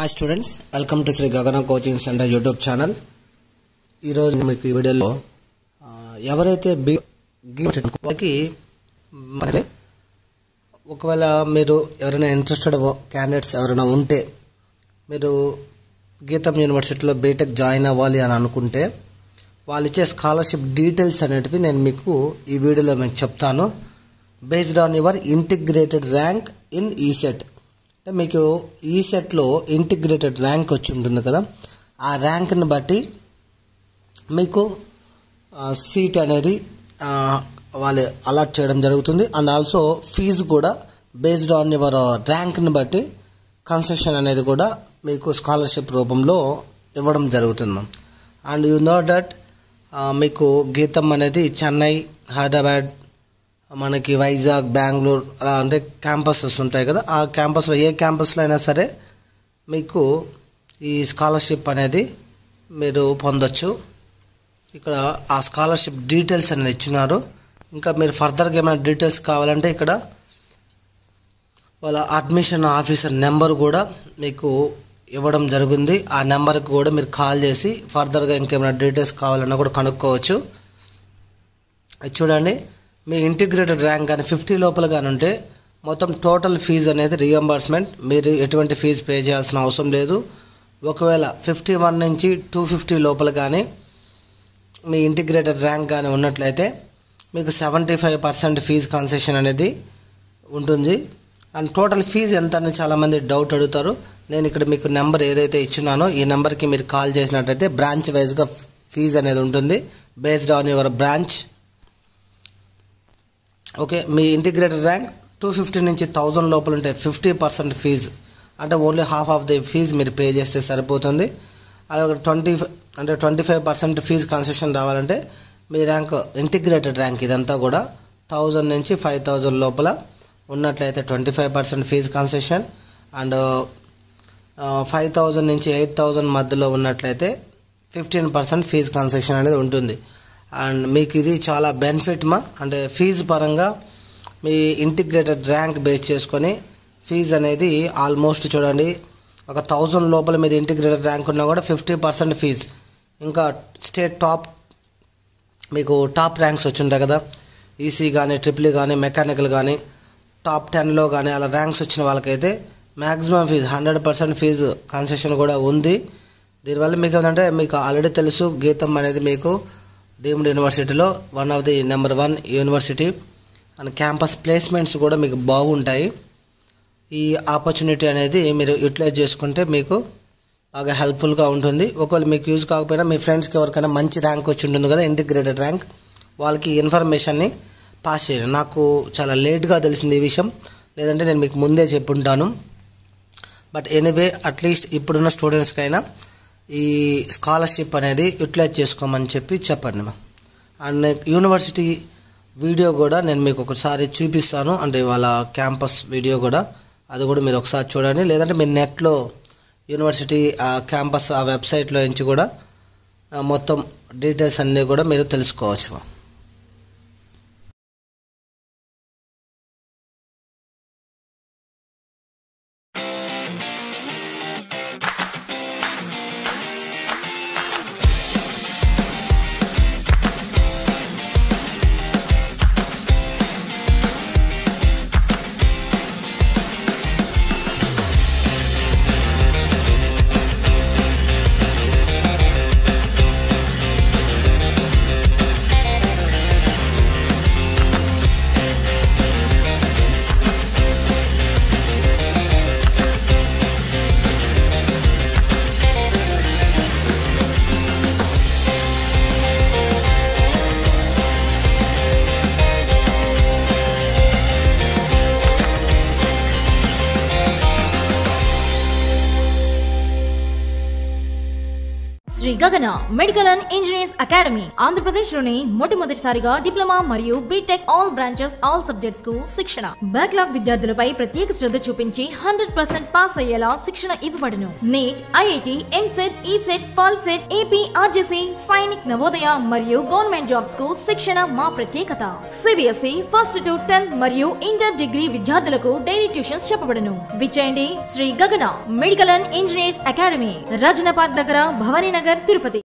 hi students welcome to Sri Gagana coaching centre YouTube channel ఈరోజు మీకు ఈ వీడియోలో ఆ, ఎవరైతే బి వాళ్ళకి మరి ఒకవేళ మీరు ఎవరైనా ఇంట్రెస్టెడ్ క్యాండిడేట్స్ ఎవరైనా ఉంటే మీరు గీతం యూనివర్సిటీలో బీటెక్ జాయిన్ అవ్వాలి అని అనుకుంటే వాళ్ళు ఇచ్చే స్కాలర్షిప్ డీటెయిల్స్ అనేటివి నేను మీకు ఈ వీడియోలో మీకు చెప్తాను based on your integrated rank in ECET అంటే మీకు ఈసెట్లో ఇంటిగ్రేటెడ్ ర్యాంక్ వచ్చి ఉంటుంది కదా ఆ ర్యాంక్ని బట్టి మీకు సీట్ అనేది ఆ, వాళ్ళు అలాట్ చేయడం జరుగుతుంది అండ్ ఆల్సో ఫీజు కూడా బేస్డ్ ఆన్ యువర్ ర్యాంక్ని బట్టి కన్సెషన్ అనేది కూడా మీకు స్కాలర్షిప్ రూపంలో ఇవ్వడం జరుగుతుంది అండ్ యు నో దట్ మీకు గీతం అనేది చెన్నై హైదరాబాద్ మనకి వైజాగ్ బెంగళూరు అలా అంటే క్యాంపసెస్ ఉంటాయి కదా ఆ క్యాంపస్లో ఏ క్యాంపస్లో అయినా సరే మీకు ఈ స్కాలర్షిప్ అనేది మీరు పొందొచ్చు ఇక్కడ ఆ స్కాలర్షిప్ డీటెయిల్స్ అనేది ఇచ్చినారు ఇంకా మీరు ఫర్దర్గా ఏమైనా డీటెయిల్స్ కావాలంటే ఇక్కడ వాళ్ళ అడ్మిషన్ ఆఫీసర్ నెంబర్ కూడా మీకు ఇవ్వడం జరిగింది ఆ నెంబర్కి కూడా మీరు కాల్ చేసి ఫర్దర్గా ఇంకేమైనా డీటెయిల్స్ కావాలన్నా కూడా కనుక్కోవచ్చు అది చూడండి మీ ఇంటిగ్రేటెడ్ ర్యాంక్ కానీ ఫిఫ్టీ లోపల కానీ ఉంటే మొత్తం టోటల్ ఫీజు అనేది రియంబర్స్మెంట్ మీరు ఎటువంటి ఫీజు పే చేయాల్సిన అవసరం లేదు ఒకవేళ ఫిఫ్టీ వన్ నుంచి టూ ఫిఫ్టీ లోపల కానీ మీ ఇంటిగ్రేటెడ్ ర్యాంక్ కానీ ఉన్నట్లయితే మీకు seventy five percent fee concession అనేది ఉంటుంది అండ్ టోటల్ ఫీజు ఎంత అని చాలామంది డౌట్ అడుగుతారు నేను ఇక్కడ మీకు నెంబర్ ఏదైతే ఇచ్చున్నానో ఈ నెంబర్కి మీరు కాల్ చేసినట్లయితే బ్రాంచ్ వైజ్గా ఫీజు అనేది ఉంటుంది based on your branch okay మీ ఇంటిగ్రేటెడ్ ర్యాంక్ టూ ఫిఫ్టీ నుంచి థౌజండ్ లోపల ఉంటే ఫిఫ్టీ పర్సెంట్ ఫీజు అంటే only half of the fee మీరు పే చేస్తే సరిపోతుంది అది ఒక ట్వంటీ అంటే twenty five percent fee concession రావాలంటే మీ ర్యాంక్ ఇంటిగ్రేటెడ్ ర్యాంక్ ఇదంతా కూడా థౌజండ్ నుంచి ఫైవ్ థౌజండ్ లోపల ఉన్నట్లయితే twenty five percent fee concession and five thousand నుంచి ఎయిట్ థౌజండ్ మధ్యలో ఉన్నట్లయితే ఫిఫ్టీన్ పర్సెంట్ ఫీజు కన్సెషన్ అనేది ఉంటుంది అండ్ మీకు ఇది చాలా బెనిఫిట్ మా అంటే ఫీజు పరంగా మీ ఇంటిగ్రేటెడ్ ర్యాంక్ బేస్ చేసుకొని ఫీజు అనేది ఆల్మోస్ట్ చూడండి ఒక థౌజండ్ లోపల మీరు ఇంటిగ్రేటెడ్ ర్యాంక్ ఉన్నా కూడా ఫిఫ్టీ పర్సెంట్ ఫీజు ఇంకా స్టేట్ టాప్ మీకు టాప్ ర్యాంక్స్ వచ్చి ఉంటాయి కదా ఈసీ కానీ ట్రిపుల్ కానీ మెకానికల్ కానీ టాప్ టెన్లో కానీ అలా ర్యాంక్స్ వచ్చిన వాళ్ళకైతే maximum fee hundred percent fee concession కూడా ఉంది దీనివల్ల మీకు ఏంటంటే మీకు ఆల్రెడీ తెలుసు గీతం అనేది మీకు డీమ్డ్ యూనివర్సిటీలో one of the number one university and campus placements కూడా మీకు బాగుంటాయి ఈ ఆపర్చునిటీ అనేది మీరు యూటిలైజ్ చేసుకుంటే మీకు బాగా హెల్ప్ఫుల్గా ఉంటుంది ఒకవేళ మీకు యూజ్ కాకపోయినా మీ ఫ్రెండ్స్కి ఎవరికైనా మంచి ర్యాంక్ వచ్చి ఉంటుంది కదా ఇంటిగ్రేటెడ్ ర్యాంక్ వాళ్ళకి ఈ ఇన్ఫర్మేషన్ని పాస్ చేయండి నాకు చాలా లేట్గా తెలిసింది ఈ విషయం లేదంటే నేను మీకు ముందే చెప్పుంటాను బట్ ఎనీవే అట్లీస్ట్ ఇప్పుడున్న స్టూడెంట్స్కైనా ఈ స్కాలర్షిప్ అనేది యూటిలైజ్ చేసుకోమని చెప్పి చెప్పండి మా అండ్ యూనివర్సిటీ వీడియో కూడా నేను మీకు ఒకసారి చూపిస్తాను అంటే వాళ్ళ క్యాంపస్ వీడియో కూడా అది కూడా మీరు ఒకసారి చూడండి లేదంటే మీరు నెట్లో యూనివర్సిటీ ఆ క్యాంపస్ ఆ వెబ్సైట్లో నుంచి కూడా ఆ, మొత్తం డీటెయిల్స్ అన్నీ కూడా మీరు తెలుసుకోవచ్చు Shri Gagana medical and engineers academy Andhra Pradesh లోని మొట్టమొదటిసారిగా డిప్లొమా మరియు B Tech all branches all subjects కు శిక్షణ బ్యాక్లాగ్ విద్యార్థులపై ప్రత్యేక శ్రద్ధ చూపించి హండ్రెడ్ పర్సెంట్ పాస్ అయ్యేలా శిక్షణ ఇవ్వబడును NEET IIT EAMCET ECET POLYCET AP RJC Sainik Navodaya మరియు గవర్నమెంట్ జాబ్స్ కు శిక్షణ మా ప్రత్యేకత సిబిఎస్ఈ ఫస్ట్ టు టెన్త్ మరియు ఇంటర్ డిగ్రీ విద్యార్థులకు డైలీ ట్యూషన్స్ చెప్పబడును విచేయండి Sri Gagana medical and engineers academy Rajana park దగ్గర భవానీ నగర్ తిరుపతి